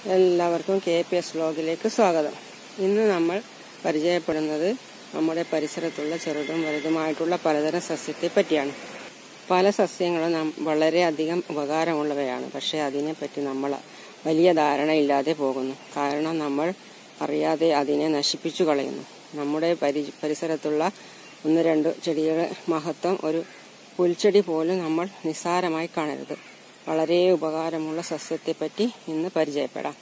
എല്ലാവർക്കും K P S വ്ലോഗിലേക്ക് സ്വാഗതം ഇന്ന് നമ്മൾ പരിചയപ്പെടുന്നത് നമ്മുടെ പരിസരത്തുള്ള ചെറുതും വലുതുമായിട്ടുള്ള പലതരം സസ്യത്തെ പറ്റിയാണ് പല സസ്യങ്ങളും നാം വളരെയധികം ഉപകാരമുള്ളവയാണ് പക്ഷേ അതിനെപ്പറ്റി നമ്മൾ വലിയ ധാരണയില്ലാതെ പോകുന്നു കാരണം നമ്മൾ അറിയാതെ അതിനെ നശിപ്പിച്ചു കളയുന്നു നമ്മുടെ പരി പരിസരത്തുള്ള ഒന്ന് രണ്ട് ചെടിയുടെ മഹത്വം ഒരു പുൽച്ചെടി പോലും നമ്മൾ നിസ്സാരമായി കാണരുത് വളരെ ഉപകാരമുള്ള സസ്യത്തെപ്പറ്റി ഇന്ന് പരിചയപ്പെടാം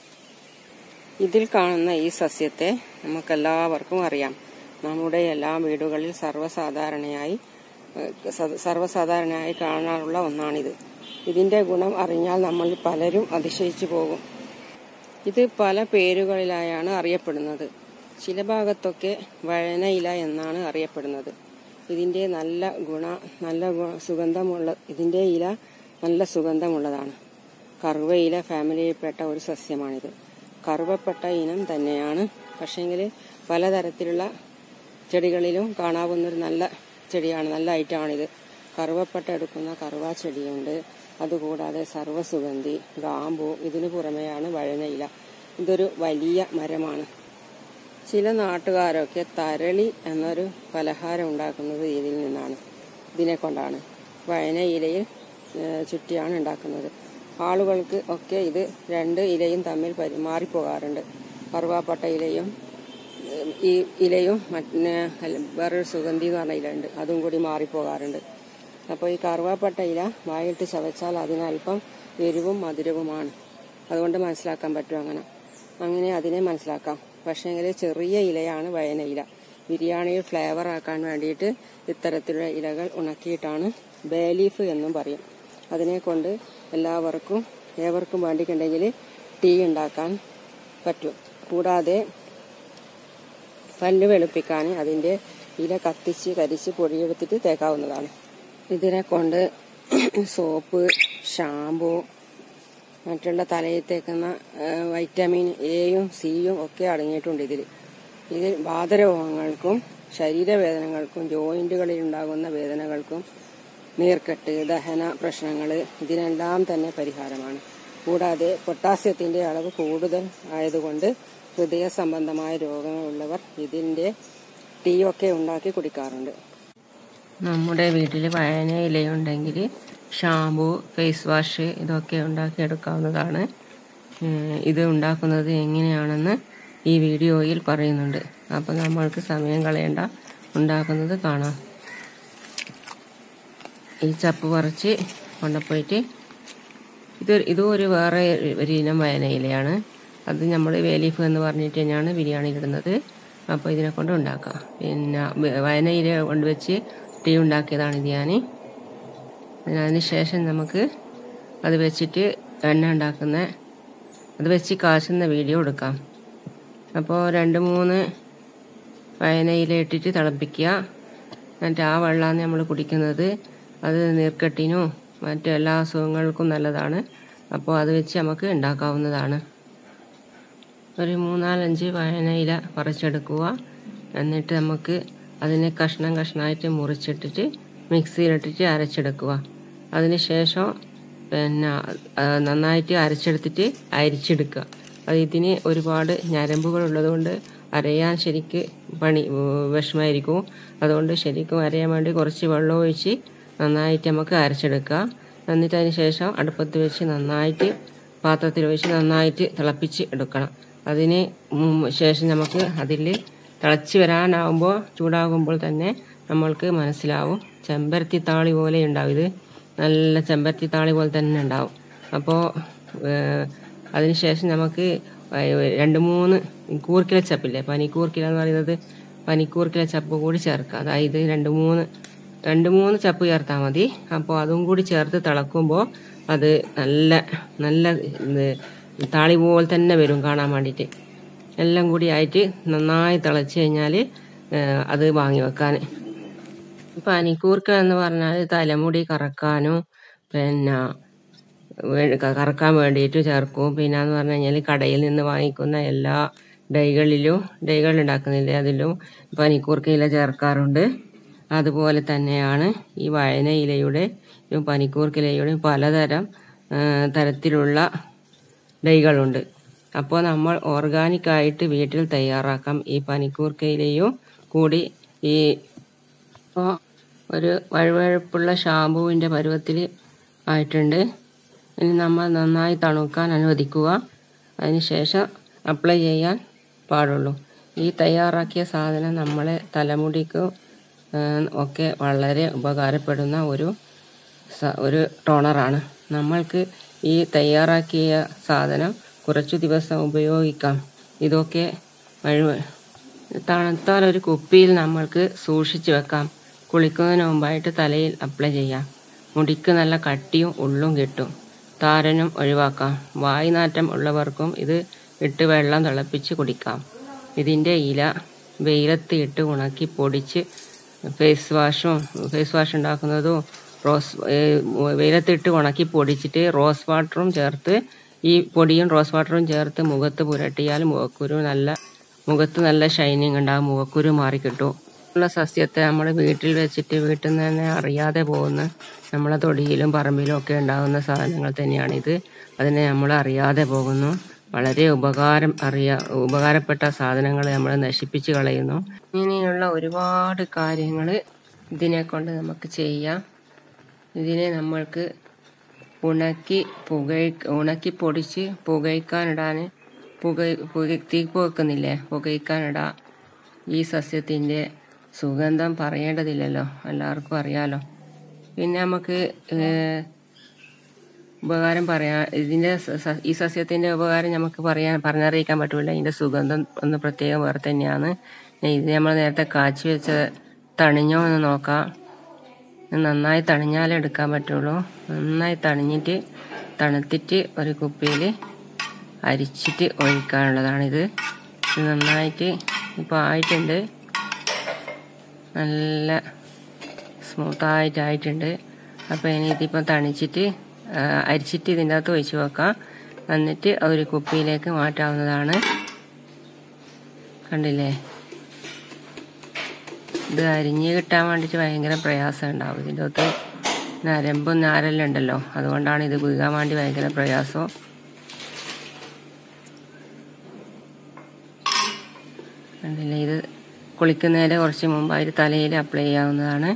ഇതിൽ കാണുന്ന ഈ സസ്യത്തെ നമുക്കെല്ലാവർക്കും അറിയാം നമ്മുടെ എല്ലാ വീടുകളിൽ സർവ്വസാധാരണയായി ഏഹ്, സ- സർവ്വസാധാരണയായി കാണാറുള്ള ഒന്നാണിത് ഇതിന്റെ ഗുണം അറിഞ്ഞാൽ നമ്മൾ പലരും അതിശയിച്ചു പോകും ഇത് പല പേരുകളിലായാണ് അറിയപ്പെടുന്നത് ചില ഭാഗത്തൊക്കെ വഴനയില എന്നാണ് അറിയപ്പെടുന്നത് ഇതിന്റെ നല്ല ഗുണ നല്ല ഗു- സുഗന്ധമുള്ള ഇതിന്റെ ഇല നല്ല സുഗന്ധമുള്ളതാണ് കറുവയില ഫാമിലിയിൽപ്പെട്ട ഒരു സസ്യമാണിത് കറുവപ്പെട്ട ഇനം തന്നെയാണ് പക്ഷേങ്കിൽ പലതരത്തിലുള്ള ചെടികളിലും കാണാവുന്ന ഒരു നല്ല ചെടിയാണ് നല്ല ഐറ്റമാണിത് കറുവപ്പട്ട എടുക്കുന്ന കറുവ ചെടിയുണ്ട് അതുകൂടാതെ സർവ്വസുഗന്ധി ഗാമ്പു ഇതിനു പുറമെയാണ് വഴനയില ഇതൊരു വലിയ മരമാണ് ചില നാട്ടുകാരൊക്കെ തരളി എന്നൊരു പലഹാരം ഉണ്ടാക്കുന്നത് ഇതിൽ നിന്നാണ് ഇതിനെ കൊണ്ടാണ് വഴനയിലയിൽ ഏഹ്, ചുറ്റിയാണ് ഉണ്ടാക്കുന്നത് ആളുകൾക്ക് ഒക്കെ ഇത് രണ്ട് ഇലയും തമ്മിൽ പരി മാറിപ്പോകാറുണ്ട് കറുവാപ്പട്ട ഇലയും ഏഹ്, ഈ ഇലയും മറ്റേ അല്ല, വേറൊരു സുഗന്ധി എന്ന് പറഞ്ഞ ഇല ഉണ്ട് അതും കൂടി മാറിപ്പോകാറുണ്ട് അപ്പോൾ ഈ കറുവാപ്പട്ട ഇല വായിട്ട് ചവച്ചാൽ അതിനല്പം എരിവും മധുരവുമാണ് അതുകൊണ്ട് മനസ്സിലാക്കാൻ പറ്റും അങ്ങനെ അങ്ങനെ അതിനെ മനസ്സിലാക്കാം പക്ഷേങ്കിൽ ചെറിയ ഇലയാണ് വയനയില ബിരിയാണിയിൽ ഫ്ലേവർ ആക്കാൻ വേണ്ടിയിട്ട് ഇത്തരത്തിലുള്ള ഇലകൾ ഉണക്കിയിട്ടാണ് ബേ ലീഫ് എന്നും പറയും അതിനെ കൊണ്ട് എല്ലാവർക്കും ഏവർക്കും വേണ്ടിയിട്ടുണ്ടെങ്കിൽ ടീ ഉണ്ടാക്കാൻ പറ്റും കൂടാതെ പല്ല് വെളുപ്പിക്കാൻ അതിന്റെ ഇല കത്തിച്ച് കരിച്ച് പൊടിയെടുത്തിട്ട് തേക്കാവുന്നതാണ് ഇതിനെ കൊണ്ട് സോപ്പ് ഷാമ്പു മറ്റുള്ള തലയിൽ തേക്കുന്ന ആ, വൈറ്റമിൻ എയും സിയും ഒക്കെ അടങ്ങിയിട്ടുണ്ട് ഇതിൽ ഇതിൽ വാതരോഗങ്ങൾക്കും ശരീരവേദനകൾക്കും ജോയിന്റുകളിൽ ഉണ്ടാകുന്ന വേദനകൾക്കും നീർക്കെട്ട് ദഹന പ്രശ്നങ്ങൾ ഇതിനെല്ലാം തന്നെ പരിഹാരമാണ് കൂടാതെ പൊട്ടാസ്യത്തിന്റെ അളവ് കൂടുതൽ ആയതുകൊണ്ട് ഹൃദയ സംബന്ധമായ രോഗങ്ങളുള്ളവർ ഇതിന്റെ ടീ ഒക്കെ ഉണ്ടാക്കി കുടിക്കാറുണ്ട് നമ്മുടെ വീട്ടിൽ വയന ഇലയുണ്ടെങ്കിൽ ഷാമ്പു ഫേസ് വാഷ് ഇതൊക്കെ ഉണ്ടാക്കിയെടുക്കാവുന്നതാണ് ഏഹ് ഇത് ഉണ്ടാക്കുന്നത് എങ്ങനെയാണെന്ന് ഈ വീഡിയോയിൽ പറയുന്നുണ്ട് അപ്പം നമ്മൾക്ക് സമയം കളയണ്ട ഉണ്ടാക്കുന്നത് കാണാം ഈ ചപ്പ് പറിച്ച് കൊണ്ടുപോയിട്ട് ഇത് ഇതും ഒരു വേറെ ഒരു ഇനം വയന ഇലയാണ് അത് നമ്മൾ വേലീഫ് എന്ന് പറഞ്ഞിട്ട് തന്നെയാണ് ബിരിയാണിയിൽ ഇടുന്നത് അപ്പോൾ ഇതിനെ കൊണ്ട് ഉണ്ടാക്കാം പിന്നെ വ- വയന ഇല കൊണ്ട് വെച്ച് ടീ ഉണ്ടാക്കിയതാണ് ഇത് ഞാൻ അതിന് ശേഷം നമുക്ക് അത് വെച്ചിട്ട് എണ്ണ ഉണ്ടാക്കുന്ന അത് വെച്ച് കാച്ചുന്ന വീഡിയോ എടുക്കാം അപ്പോൾ രണ്ട് മൂന്ന് വയനയില ഇട്ടിട്ട് തിളപ്പിക്കുക എന്നിട്ട് ആ വെള്ളമാണ് നമ്മൾ കുടിക്കുന്നത് അത് നീർക്കെട്ടിനും മറ്റു എല്ലാ അസുഖങ്ങൾക്കും നല്ലതാണ് അപ്പോൾ അത് വെച്ച് നമുക്ക് ഉണ്ടാക്കാവുന്നതാണ് ഒരു മൂന്നാലഞ്ച് വയനയില പറിച്ചെടുക്കുക എന്നിട്ട് നമുക്ക് അതിനെ കഷ്ണം കഷ്ണമായിട്ട് മുറിച്ചിട്ടിട്ട് മിക്സിയിലിട്ടിട്ട് അരച്ചെടുക്കുക അതിന് ശേഷം പിന്നെ ആ, നന്നായിട്ട് അരച്ചെടുത്തിട്ട് അരിച്ചെടുക്കുക അത് ഇതിന് ഒരുപാട് ഞരമ്പുകൾ ഉള്ളതുകൊണ്ട് അരയാൻ ശരിക്ക് പണി ഏഹ് വിഷമായിരിക്കും അതുകൊണ്ട് ശരിക്കും അരയാൻ വേണ്ടി കുറച്ച് വെള്ളം ഒഴിച്ച് നന്നായിട്ട് നമുക്ക് അരച്ചെടുക്കുക എന്നിട്ട് അതിന് ശേഷം അടുപ്പത്ത് വെച്ച് നന്നായിട്ട് പാത്രത്തിൽ ഒഴിച്ച് നന്നായിട്ട് തിളപ്പിച്ച് എടുക്കണം അതിന് മുമ്പ് ശേഷം നമുക്ക് അതിൽ തിളച്ച് വരാനാവുമ്പോൾ ചൂടാകുമ്പോൾ തന്നെ നമ്മൾക്ക് മനസ്സിലാവും ചെമ്പരത്തി താളി പോലെ ഉണ്ടാവും ഇത് നല്ല ചെമ്പരത്തി താളി പോലെ തന്നെ ഉണ്ടാവും അപ്പോൾ അതിന് ശേഷം നമുക്ക് ഏഹ് രണ്ട് മൂന്ന് കൂർക്കില ചപ്പില്ലേ പനിക്കൂർക്കില എന്ന് പറയുന്നത് പനിക്കൂർക്കില ചപ്പ് കൂടി ചേർക്കുക അതായത് രണ്ട് മൂന്ന് രണ്ട് മൂന്ന് ചപ്പ് ചേർത്താൽ മതി അപ്പോൾ അതും കൂടി ചേർത്ത് തിളക്കുമ്പോൾ അത് നല്ല നല്ല ഇത് താളി പോലെ തന്നെ വരും കാണാൻ വേണ്ടിയിട്ട് എല്ലാം കൂടി ആയിട്ട് നന്നായി തിളച്ച് കഴിഞ്ഞാൽ അത് വാങ്ങി വെക്കാൻ പനിക്കൂർക്ക എന്ന് പറഞ്ഞാൽ തലമുടി കറക്കാനും പിന്നെ വേ- ക- കറക്കാൻ വേണ്ടിയിട്ട് ചേർക്കും പിന്നെ എന്ന് പറഞ്ഞു കഴിഞ്ഞാൽ കടയിൽ നിന്ന് വാങ്ങിക്കുന്ന എല്ലാ ഡൈകളിലും ഡൈകൾ ഉണ്ടാക്കുന്നില്ലേ അതിലും പനിക്കൂർക്ക ഇല ചേർക്കാറുണ്ട് അതുപോലെ തന്നെയാണ് ഈ വയന ഇലയുടെ ഈ പനിക്കൂർക്ക ഇലയുടെ പലതരം ആ, തരത്തിലുള്ള ഡൈകളുണ്ട് അപ്പോൾ നമ്മൾ ഓർഗാനിക്കായിട്ട് വീട്ടിൽ തയ്യാറാക്കാം ഈ പനിക്കൂർക്കയിലെയും കൂടി ഈ ഇപ്പോൾ ഒരു വഴുവഴുപ്പുള്ള ഷാമ്പുവിൻ്റെ പരുവത്തിൽ ആയിട്ടുണ്ട് ഇനി നമ്മൾ നന്നായി തണുക്കാൻ അനുവദിക്കുക അതിനുശേഷം അപ്ലൈ ചെയ്യാൻ പാടുള്ളൂ ഈ തയ്യാറാക്കിയ സാധനം നമ്മളെ തലമുടിക്ക് ഒക്കെ വളരെ ഉപകാരപ്പെടുന്ന ഒരു ഒരു ടോണറാണ് നമ്മൾക്ക് ഈ തയ്യാറാക്കിയ സാധനം കുറച്ചു ദിവസം ഉപയോഗിക്കാം ഇതൊക്കെ വഴു തണുത്താൽ ഒരു കുപ്പിയിൽ നമ്മൾക്ക് സൂക്ഷിച്ചു വെക്കാം കുളിക്കുന്നതിന് മുമ്പായിട്ട് തലയിൽ അപ്ലൈ ചെയ്യാം മുടിക്ക് നല്ല കട്ടിയും ഉള്ളും കിട്ടും താരനും ഒഴിവാക്കാം വായുനാറ്റം ഉള്ളവർക്കും ഇത് ഇട്ട് വെള്ളം തിളപ്പിച്ച് കുടിക്കാം ഇതിൻ്റെ ഇല വെയിലത്ത് ഇട്ട് ഉണക്കി പൊടിച്ച് ഫേസ് വാഷും ഫേസ് വാഷ് ഉണ്ടാക്കുന്നതും റോസ് വെയിലത്തിട്ട് ഉണക്കി പൊടിച്ചിട്ട് റോസ് വാട്ടറും ചേർത്ത് ഈ പൊടിയും റോസ് വാട്ടറും ചേർത്ത് മുഖത്ത് പുരട്ടിയാൽ മുഖക്കുരു നല്ല മുഖത്ത് നല്ല ഷൈനിങ് ഉണ്ടാകും മുഖക്കുരു മാറി കിട്ടും ഉള്ള സസ്യത്തെ നമ്മൾ വീട്ടിൽ വെച്ചിട്ട് വീട്ടിൽ നിന്ന് തന്നെ അറിയാതെ പോകുന്ന നമ്മളെ തൊടിയിലും പറമ്പിലും ഒക്കെ ഉണ്ടാകുന്ന സാധനങ്ങൾ തന്നെയാണിത് അതിനെ നമ്മൾ അറിയാതെ പോകുന്നു വളരെ ഉപകാരം അറിയാ ഉപകാരപ്പെട്ട സാധനങ്ങൾ നമ്മൾ നശിപ്പിച്ച് കളയുന്നു ഇങ്ങനെയുള്ള ഒരുപാട് കാര്യങ്ങൾ ഇതിനെ കൊണ്ട് നമുക്ക് ചെയ്യാം ഇതിനെ നമ്മൾക്ക് ഉണക്കി പുകഴ ഉണക്കി പൊടിച്ച് പുകയ്ക്കാനിടാൻ പുക പുക തീപ്പ് വെക്കുന്നില്ലേ പുകയ്ക്കാനിടാം ഈ സസ്യത്തിൻ്റെ സുഗന്ധം പറയേണ്ടതില്ലല്ലോ എല്ലാവർക്കും അറിയാലോ പിന്നെ നമുക്ക് ഉപകാരം പറയാൻ ഇതിൻ്റെ ഈ സസ്യത്തിൻ്റെ ഉപകാരം നമുക്ക് പറയാൻ പറഞ്ഞറിയിക്കാൻ പറ്റില്ല ഇതിൻ്റെ സുഗന്ധം ഒന്ന് പ്രത്യേകം വേറെ തന്നെയാണ് ഇത് നമ്മൾ നേരത്തെ കാച്ചി വെച്ച തണിഞ്ഞോ എന്ന് നോക്കാം നന്നായി തണിഞ്ഞാലേ എടുക്കാൻ പറ്റുള്ളൂ നന്നായി തണിഞ്ഞിട്ട് തണുത്തിട്ട് ഒരു കുപ്പിയിൽ അരിച്ചിട്ട് ഒഴിക്കാനുള്ളതാണിത് ഇത് നന്നായിട്ട് ഇപ്പോൾ ആയിട്ടുണ്ട് നല്ല സ്മൂത്തായിട്ട് ആയിട്ടുണ്ട് അപ്പോൾ ഇനി ഇതിപ്പം തണിച്ചിട്ട് അരിച്ചിട്ട് ഇതിൻ്റെ അകത്ത് ഒഴിച്ച് വെക്കാം എന്നിട്ട് ഒരു കുപ്പിയിലേക്ക് മാറ്റാവുന്നതാണ് കണ്ടില്ലേ ഇത് അരിഞ്ഞ് കിട്ടാൻ വേണ്ടിയിട്ട് ഭയങ്കര പ്രയാസം ഉണ്ടാവും ഇതിൻ്റെ അകത്ത് നരമ്പും നാരെല്ലാം ഉണ്ടല്ലോ അതുകൊണ്ടാണ് ഇത് വീഴാൻ വേണ്ടി ഭയങ്കര പ്രയാസം കണ്ടില്ലേ ഇത് കുളിക്കുന്നതിന് കുറച്ച് മുമ്പായിട്ട് തലയിൽ അപ്ലൈ ചെയ്യാവുന്നതാണ്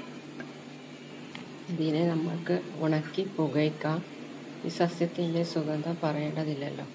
ഇതിനെ നമ്മൾക്ക് ഉണക്കി പുകയ്ക്കാം ഈ സസ്യത്തിൻ്റെ സുഗന്ധം പറയേണ്ടതില്ലല്ലോ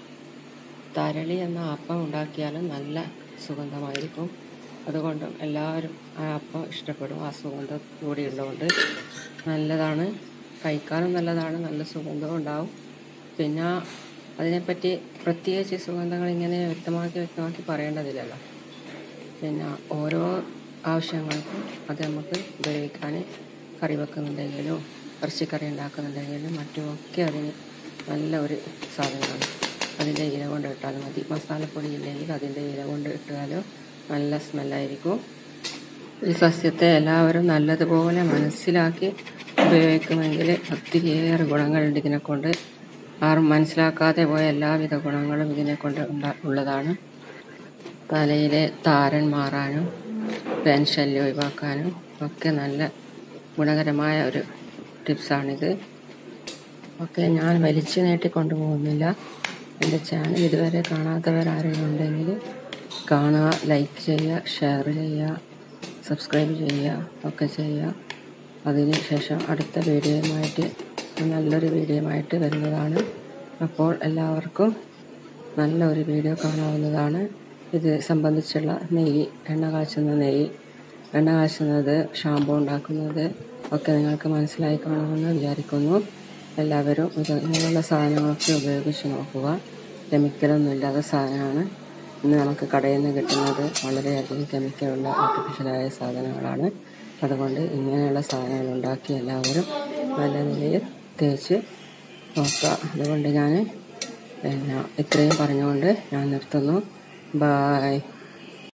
തരളി എന്ന അപ്പം ഉണ്ടാക്കിയാലും നല്ല സുഗന്ധമായിരിക്കും അതുകൊണ്ടും എല്ലാവരും ആ അപ്പം ഇഷ്ടപ്പെടും ആ സുഗന്ധം കൂടി ഉള്ളതുകൊണ്ട് നല്ലതാണ് കഴിക്കാനും നല്ലതാണ് നല്ല സുഗന്ധവും ഉണ്ടാവും പിന്നെ അതിനെപ്പറ്റി പ്രത്യേകിച്ച് സുഗന്ധങ്ങൾ ഇങ്ങനെ വ്യക്തമാക്കി വ്യക്തമാക്കി പറയേണ്ടതില്ലല്ലോ പിന്നെ ഓരോ ആവശ്യങ്ങൾക്കും അത് നമുക്ക് ഉപയോഗിക്കാൻ കറി വെക്കുന്നുണ്ടെങ്കിലും ഇറച്ചിക്കറി ഉണ്ടാക്കുന്നുണ്ടെങ്കിലും മറ്റുമൊക്കെ അതിന് നല്ല ഒരു സാധനമാണ് അതിൻ്റെ ഇല കൊണ്ട് ഇട്ടാൽ മതി മസാലപ്പൊടി ഇല്ലെങ്കിൽ അതിൻ്റെ ഇല കൊണ്ട് ഇട്ടാലും നല്ല സ്മെല്ലായിരിക്കും ഈ സസ്യത്തെ എല്ലാവരും നല്ലതുപോലെ മനസ്സിലാക്കി ഉപയോഗിക്കുമെങ്കിൽ ഒത്തിരിയേറെ ഗുണങ്ങളുണ്ട് ഇതിനെ കൊണ്ട് ആരും മനസ്സിലാക്കാതെ പോയ എല്ലാവിധ ഗുണങ്ങളും ഇതിനെ കൊണ്ട് ഉണ്ടാ ഉള്ളതാണ് തലയിലെ താരൻ മാറാനും പെൻശല്യം ഒഴിവാക്കാനും ഒക്കെ നല്ല ഗുണകരമായ ഒരു ടിപ്സാണിത് ഒക്കെ ഞാൻ വലിച്ചു നീട്ടി കൊണ്ടുപോകുന്നില്ല എൻ്റെ ചാനൽ ഇതുവരെ കാണാത്തവരാരെങ്കിലും ഉണ്ടെങ്കിൽ കാണുക ലൈക്ക് ചെയ്യുക ഷെയർ ചെയ്യുക സബ്സ്ക്രൈബ് ചെയ്യുക ഒക്കെ ചെയ്യുക അതിന് ശേഷം അടുത്ത വീഡിയോയുമായിട്ട് നല്ലൊരു വീഡിയോയുമായിട്ട് വരുന്നതാണ് അപ്പോൾ എല്ലാവർക്കും നല്ലൊരു വീഡിയോ കാണാവുന്നതാണ് ഇത് സംബന്ധിച്ചുള്ള നെയ്യ് എണ്ണ കാച്ചുന്ന നെയ്യ് എണ്ണ കാച്ചുന്നത് ഷാമ്പു ഉണ്ടാക്കുന്നത് ഒക്കെ നിങ്ങൾക്ക് മനസ്സിലായി കാണുമെന്ന് വിചാരിക്കുന്നു എല്ലാവരും ഇത് ഇങ്ങനെയുള്ള സാധനങ്ങളൊക്കെ ഉപയോഗിച്ച് നോക്കുക കെമിക്കലൊന്നും ഇല്ലാത്ത സാധനമാണ് ഇന്ന് നമുക്ക് കടയിൽ നിന്ന് കിട്ടുന്നത് വളരെയധികം കെമിക്കലുള്ള ആർട്ടിഫിഷ്യലായ സാധനങ്ങളാണ് അതുകൊണ്ട് ഇങ്ങനെയുള്ള സാധനങ്ങൾ ഉണ്ടാക്കി എല്ലാവരും നല്ല നിലയിൽ തേച്ച് നോക്കുക അതുകൊണ്ട് ഞാൻ പിന്നെ ഇത്രയും പറഞ്ഞുകൊണ്ട് ഞാൻ നിർത്തുന്നു ബായ്